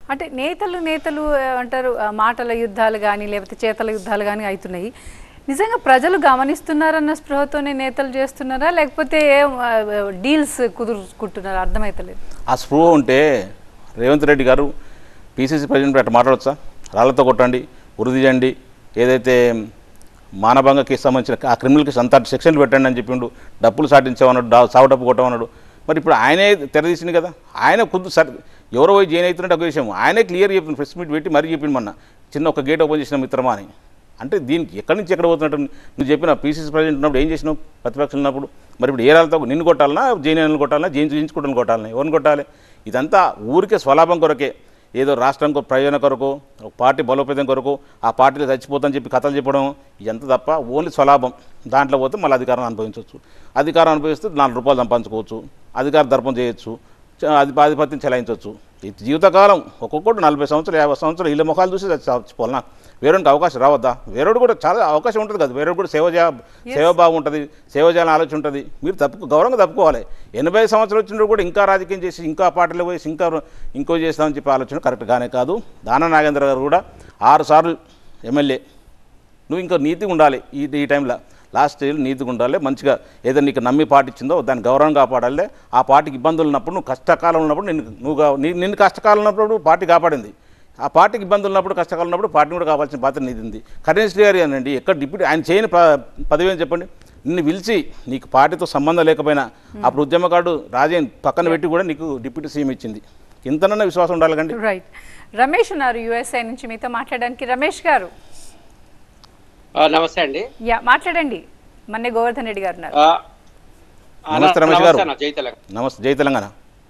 అంటే నేతలు నేతలు అంటారు ఆ, మాటల యుద్ధాలు కానీ లేకపోతే చేతల యుద్ధాలు కానీ అవుతున్నాయి నిజంగా ప్రజలు గమనిస్తున్నారన్న స్పృహతోనే నేతలు చేస్తున్నారా లేకపోతే ఏం ఆ, డీల్స్ కుదుర్చుకుంటున్నారా అర్థమైతలేదు ఆ స్పృహ ఉంటే రేవంత్ రెడ్డి గారు పీసీసీ ప్రెసిడెంట్ అట్లా మాట్లాడొచ్చా రాళ్లతో కొట్టండి ఉరి తీయండి ఏదైతే మానభంగ కేసు సంబంధించిన ఆ క్రిమినల్ కేసు అంతా సెక్షన్లు పెట్టండి అని చెప్పిండు డబ్బులు సాటించామన్నాడు డా సాగు డబ్బు కొట్టమన్నాడు మరి ఇప్పుడు ఆయనే తెరదీసింది కదా ఆయన కొద్ది సర్ ఎవరో పోయి జైన్ అవుతున్నట్టు ఒక విషయం ఆయనే క్లియర్ చెప్పింది ప్రెస్ మీట్ పెట్టి మరీ చెప్పింది మొన్న చిన్న ఒక గేట్ ఓపెన్ చేసిన మిత్రమా అని అంటే దీనికి ఎక్కడి నుంచి ఎక్కడ పోతున్నట్టు నువ్వు చెప్పిన పీసీసీ ప్రెసిడెంట్ ఉన్నప్పుడు ఏం చేసినావు ప్రతిపక్షం ఉన్నప్పుడు మరి ఇప్పుడు ఏ రాళ్ళతో నిన్ను కొట్టాలన్నా జైన్ కొట్టాలన్నా జైన్ జించుకుంటాను కొట్టాలని ఎవరిని కొట్టాలి ఇదంతా ఊరికే స్వలాభం కొరకే ఏదో రాష్ట్రం కొ- ప్రయోజనం కొరకు ఒక పార్టీ బలోపేతం కొరకు ఆ పార్టీలో చచ్చిపోతాని చెప్పి కథలు చెప్పడం ఇదంతా తప్ప ఓన్లీ స్వలాభం దాంట్లో పోతే మళ్ళీ అధికారం అనుభవించవచ్చు అధికారం అనుభవిస్తే నాలుగు రూపాయలు సంపాదించుకోవచ్చు అధికార దర్పం చేయొచ్చు చ- అది ఆధిపత్యం చెలాయించవచ్చు ఈ జీవితకాలం ఒక్కొక్కటి నలభై సంవత్సరాలు యాభై సంవత్సరాలు ఇళ్ళ ముఖాలు చూసి చచ్చిపోవాలన్నా వేరొకరికి అవకాశం రావద్దా వేరొకటి కూడా చాలా అవకాశం ఉంటుంది కదా వేరొకటి కూడా సేవ చేయ సేవ బాగుంటుంది సేవ చేయాలని ఆలోచన ఉంటుంది మీరు తప్పు గౌరవంగా తప్పుకోవాలి ఎనభై సంవత్సరాలు వచ్చినప్పుడు కూడా ఇంకా రాజకీయం చేసి ఇంకా పార్టీలో పోయి ఇంకా ఇంకో చేస్తామని చెప్పి ఆలోచన కరెక్ట్గానే కాదు దాన నాగేంద్ర గారు కూడా ఆరు సార్లు ఎమ్మెల్యే నువ్వు ఇంకా నీతిగా ఉండాలి ఈ ఈ టైంలో లాస్ట్ ఇయర్ నీతిగా ఉండాలి మంచిగా ఏదో నీకు నమ్మి పార్టీ ఇచ్చిందో దాన్ని గౌరవం కాపాడాలి ఆ పార్టీకి ఇబ్బందులు ఉన్నప్పుడు నువ్వు కష్టకాలం ఉన్నప్పుడు నిన్ను నువ్వు గా- నీ- నిన్ను కష్టకాలం ఉన్నప్పుడు పార్టీ కాపాడింది ఆ పార్టీకి ఇబ్బందులు ఉన్నప్పుడు కష్టకాలం ఉన్నప్పుడు పార్టీని కూడా కావాల్సిన బాధ్యత నీది ఉంది కరుణేష్ గారి అనండి ఎక్కడ డిప్యూటీ ఆయన చేయని ప- పదవి అని చెప్పండి నిన్ను పిలిచి నీకు పార్టీతో సంబంధం లేకపోయినా అప్పుడు ఉద్యమకారుడు రాజేన్ పక్కన పెట్టి కూడా నీకు డిప్యూటీ సీఎం ఇచ్చింది ఇంతనన్నా విశ్వాసం ఉండాలి కండి రైట్ రమేష్ ఉన్నారు యుఎస్ఐ నుంచి మీతో మాట్లాడడానికి రమేష్ గారు ఆ, నమస్తే అండి యా మాట్లాడండి మన్నే గోవర్ధన్ రెడ్డి గారు ఉన్నారు ఆ, అన్న, నమస్తే రమేష్ గారు. నమస్తే అన్న, జై తెలంగాణ నమస్తే జై తెలంగాణ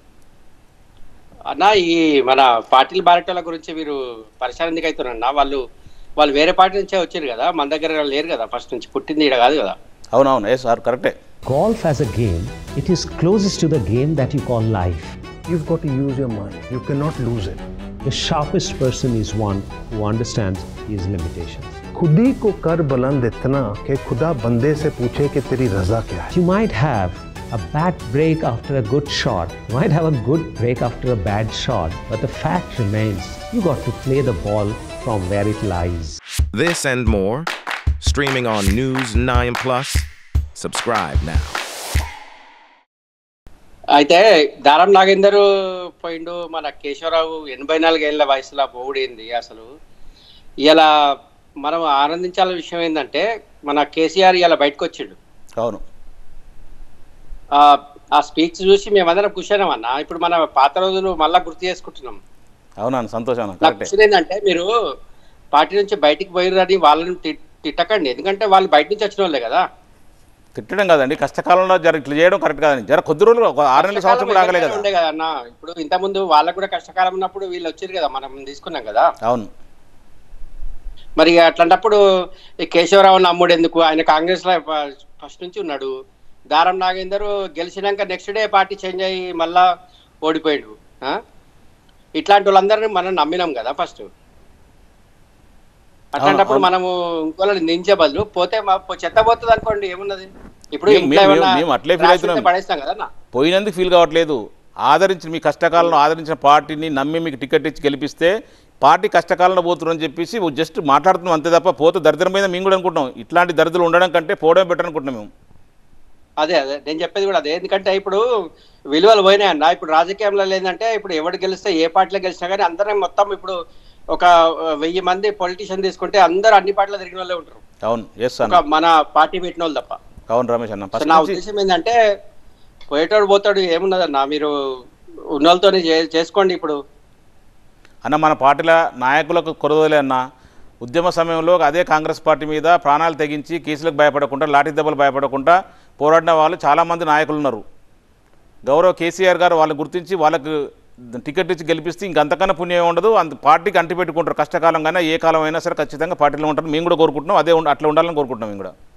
అన్న ఈ మన పార్టీలు బారెటోళ్ళ గురించి మీరు పరిశాన్ ఎందుకు అవుతున్నారన్న వాళ్ళు వాళ్ళు వేరే పార్టీ నుంచే వచ్చారు కదా మన దగ్గర లేరు కదా ఫస్ట్ నుంచి పుట్టింది ఇక్కడ కాదు కదా అవునవును ఏ సార్ కరెక్టే Golf as a game, it is closest to the game that you call life. You've got to use your mind. You cannot lose it. The sharpest person is one who understands his limitations. खुद ही को कर बुलंद इतना कि खुदा बंदे से पूछे कि तेरी रजा क्या है You might have a bad break after a good shot, you might have a good break after a bad shot, but the fact remains you got to play the ball from where it lies. This and more, streaming on News 9 Plus. Subscribe now. అయితే దారం నాగేందర్ పోయిండు మన కేశవరావు ఎనభై నాలుగేళ్ల వయసులో పోవుడేంది అసలు ఇలా మనం ఆనందించాల్సిన విషయం ఏంటంటే మన కేసీఆర్ ఇలా బయటకు వచ్చిండు అవును ఆ ఆ స్పీచ్ చూసి మేమందరం కూర్చున్నాం అన్న ఇప్పుడు మన పాత రోజులు మళ్ళా గుర్తు చేసుకుంటున్నాం అవునా సంతోషం అన్న నాకు కరెక్టే క్వశ్చన్ ఏంటంటే మీరు పార్టీ నుంచి బయటికి పోయిరని వాళ్ళని తి- తిట్టకండి ఎందుకంటే వాళ్ళు బయట నుంచి వచ్చిన వాళ్ళే కదా తిట్టడం కాదండి కష్టకాలంలో జర ఇట్లా చేయడం కరెక్ట్ కాదండి జర కొద్ది రోజులు ఒక ఆరు నెలల సంవత్సరం కూడా ఆగలే కదా ఉండే కదా అన్న ఇప్పుడు ఇంత ముందు వాళ్ళకు కూడా కష్టకాలం ఉన్నప్పుడు వీళ్ళు వచ్చారు కదా మనం తీసుకున్నాం కదా అవును మరి అట్లాంటప్పుడు ఈ కేశవరావు నమ్ముడు ఎందుకు ఆయన కాంగ్రెస్ లో ఫస్ట్ నుంచి ఉన్నాడు దారం నాగేందర్ గెలిచినాక నెక్స్ట్ డే పార్టీ చేంజ్ అయ్యి మళ్ళా ఓడిపోయాడు ఆ? ఇట్లాంటి వాళ్ళందరినీ మనం నమ్మినాం కదా ఫస్ట్ అట్లాంటప్పుడు అవును. మనము ఇంకోళ్ళని నించే బదులు పోతే మా పో- చెత్త పోతుంది అనుకోండి ఏమున్నది ఇప్పుడు మేము- ఇంట్లో మేము- ఏమన్నా మేము అట్లే feel రాసి అవుతున్నాం. ఉంటే పడేస్తాం కదా అన్న పోయినందుకు ఫీల్ కావట్లేదు ఆదరించి మీ కష్టకాలంలో ఆదరించిన పార్టీని నమ్మి మీకు టికెట్ ఇచ్చి గెలిపిస్తే పార్టీ కష్టకాలంలో పోతున్నారని చెప్పేసి జస్ట్ మాట్లాడుతున్నాం అంతే తప్ప పోతే దరిద్రం మీద మేము కూడా అనుకుంటాం ఇట్లాంటి దరిద్రులు ఉండడం కంటే పోవడం బెటర్ అనుకుంటున్నాం మేము అదే అదే నేను చెప్పేది కూడా అదే ఎందుకంటే ఇప్పుడు విలువలు పోయినాయి అన్న ఇప్పుడు రాజకీయంలో లేదంటే ఇప్పుడు ఎవడు గెలిస్తే ఏ పార్టీలో గెలిచినా కానీ అందరం మొత్తం ఇప్పుడు ఒక ఆ, వెయ్యి మంది పొలిటీషియన్ తీసుకుంటే అందరూ అన్ని పార్టీలో తిరిగిన వాళ్ళే ఉంటారు అవును ఎస్ ఒక అన్న మన పార్టీ పెట్టిన వాళ్ళు తప్ప అవును రమేష్ అన్న సో ఫస్ట్ నా నుంచి ఉద్దేశం ఏంటంటే పోయేటోడు పోతాడు ఏమున్నదన్న మీరు ఉన్నోళ్ళతోనే చే- చేసుకోండి ఇప్పుడు అన్న మన పార్టీల నాయకులకు కొరదలే అన్న ఉద్యమ సమయంలో అదే కాంగ్రెస్ పార్టీ మీద ప్రాణాలు తెగించి కేసులకు భయపడకుండా లాఠీ దెబ్బలు భయపడకుండా పోరాడిన వాళ్ళు చాలామంది నాయకులు ఉన్నారు గౌరవ కేసీఆర్ గారు వాళ్ళని గుర్తించి వాళ్ళకు టికెట్ ఇచ్చి గెలిపిస్తే ఇంకంతకన్నా పుణ్యం ఏమి ఉండదు అంత పార్టీకి అంటి పెట్టుకుంటారు కష్టకాలం కానీ ఏ కాలం అయినా సరే ఖచ్చితంగా పార్టీలో ఉంటారు మేము కూడా కోరుకుంటున్నాం అదే ఉండ- అట్లా ఉండాలని కోరుకుంటున్నాం మేము కూడా